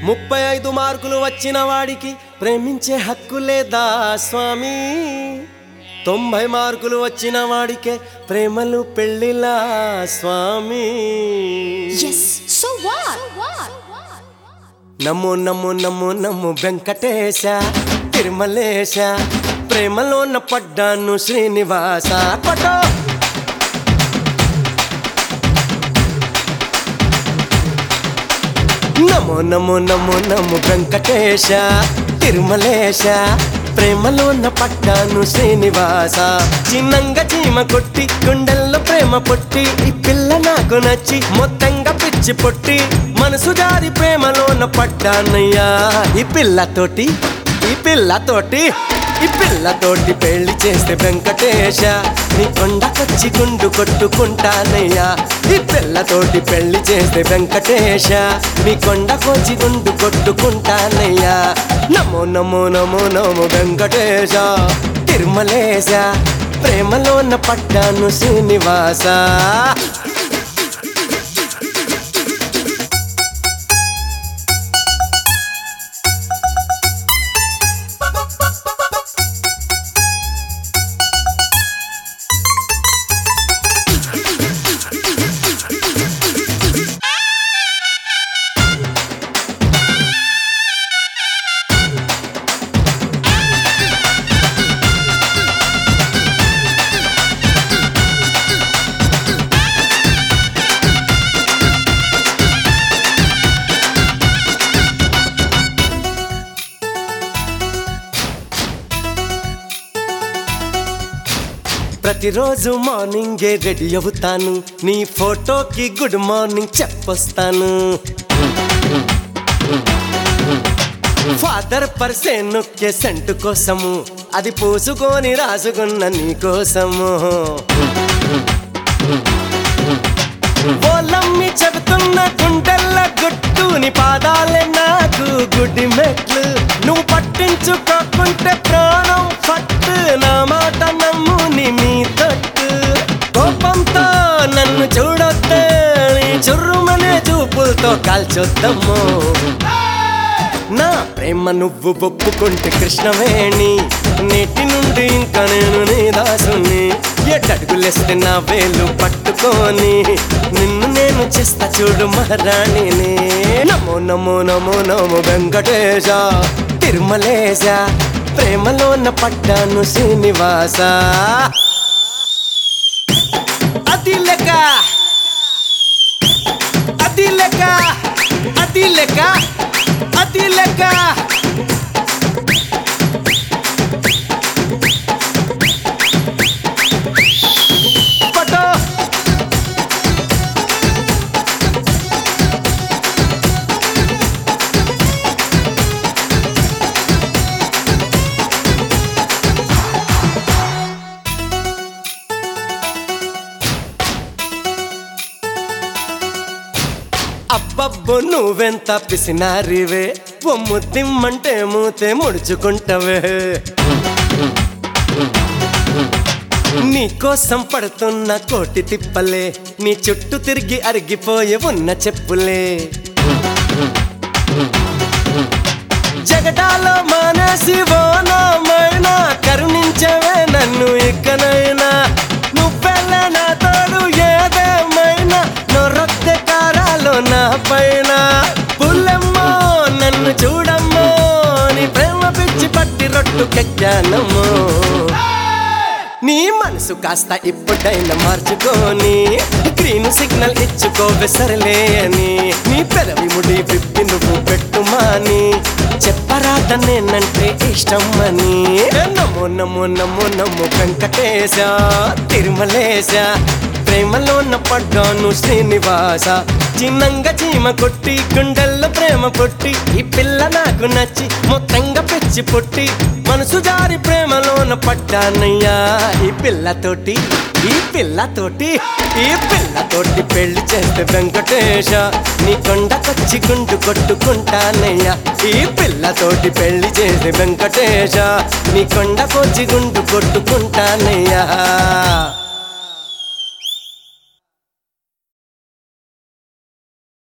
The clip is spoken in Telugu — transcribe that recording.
ముప్పై ఐదు మార్కులు వచ్చిన వాడికి ప్రేమించే హక్కు లేదా స్వామి తొంభై మార్కులు వచ్చిన వాడికే ప్రేమలు పెళ్ళిలా స్వామి Yes, so what? నమో నమో నమో నమో వెంకటేశ తిరుమలేశ ప్రేమలోన పడ్డాను శ్రీనివాస పటో నమో నమో నమో నమో వెంకటేశ తిరుమలేశ ప్రేమలోన పడ్డాను శ్రీనివాస చిన్నంగా చీమ కొట్టి గుండెల్లో ప్రేమ పొట్టి ఈ పిల్ల నాకు నచ్చి మొత్తంగా పిచ్చి పొట్టి మనసు జారి ప్రేమలోన పడ్డానయ్యా ఈ పిల్లతోటి ఈ పిల్లతోటి ఈ పిల్లతోటి పెళ్లి చేస్తే వెంకటేశ నీ కొండకొచ్చి గుండు కొట్టుకుంటానయ్యా ఈ పిల్లతోటి పెళ్లి చేస్తే వెంకటేశ నీ కొండకొచ్చి గుండు కొట్టుకుంటానయ్యా నమో నమో నమో నమో వెంకటేశ తిరుమలేశ ప్రేమలోన పడ్డాను శ్రీనివాస ప్రతిరోజు మార్నింగే రెడీ అవుతాను నీ ఫోటోకి గుడ్ మార్నింగ్ చెప్పొస్తాను ఫాదర్ పర్సే నొక్కే సెంటు కోసము అది పూసుకొని రాసుకున్న నీ కోసము ఓలమ్మి చెబుతున్న గుండెల్ల గుట్టు నీ పాదాలే నాకు గుడ్డి మెట్లు నువ్వు పట్టించుకోకుంటే ప్రాణం ఫట్టు నా మాట నమ్ము నీ మీ తట్టు కోపంతో నన్ను చూడొద్దు నీ చుర్రుమనే చూపులతో కాల్చొద్దమ్మో నా ప్రేమ నువ్వు ఒప్పుకుంటే కృష్ణవేణి నేటి నుండి ఇంకా నేను నీ దాసుని ఎట్టడుగులేస్తే నా వేలు పట్టుకొని నిన్ను నేను చేస్తా చూడు మహారాణిని నమో నమో నమో నమో వెంకటేశ తిరుమలేశ ప్రేమలోన పడ్డాను శ్రీనివాస అది లెక్క అది లెక్క అది లెక్క అది లెక్క పటో అబ్బబ్బో నువ్వెంత పిసినారివే బొమ్ము తిమ్మంటే మూతే ముడుచుకుంటవే నీకోసం పడుతున్న కోటి తిప్పలే నీ చుట్టూ తిరిగి అరిగిపోయే ఉన్న చెప్పులే జగడాలో మానేసి ఓనామైనా కరుణించవే నన్ను ఇకనైనా నువ్వెళ్ళ నా తోడు ఏదేమైనా నొరొత్తే కారాలో నా పైన పుల్లెమ్మో నన్ను చూడమ్మో నీ ప్రేమ పిచ్చి పట్టి రొట్టుకెక్కానమ్మో నీ మనసు కాస్త ఇప్పుడైనా మార్చుకోని గ్రీన్ సిగ్నల్ ఇచ్చుకోవే సరలే అని నీ పెదవి ముడి విప్పి నువ్వు పెట్టుమాని చెప్పరాద నేనంటే ఇష్టం అని నమో నమో నమో నమో వెంకటేశ తిరుమలేశ ప్రేమలోన పడ్డాను శ్రీనివాస చిన్నంగా చీమ కొట్టి గుండెల్లో ప్రేమ పొట్టి ఈ పిల్ల నాకు నచ్చి మొత్తంగా పిచ్చి పొట్టి మనసు జారి ప్రేమలోన పడ్డానయ్యా ఈ పిల్లతోటి ఈ పిల్లతోటి ఈ పిల్లతోటి పెళ్లి చేస్తే వెంకటేశ నీ కొండకొచ్చి గుండు కొట్టుకుంటానయ్యా ఈ పిల్లతోటి పెళ్లి చేస్తే వెంకటేశ నీ కొండకొచ్చి గుండు కొట్టుకుంటానయ్యా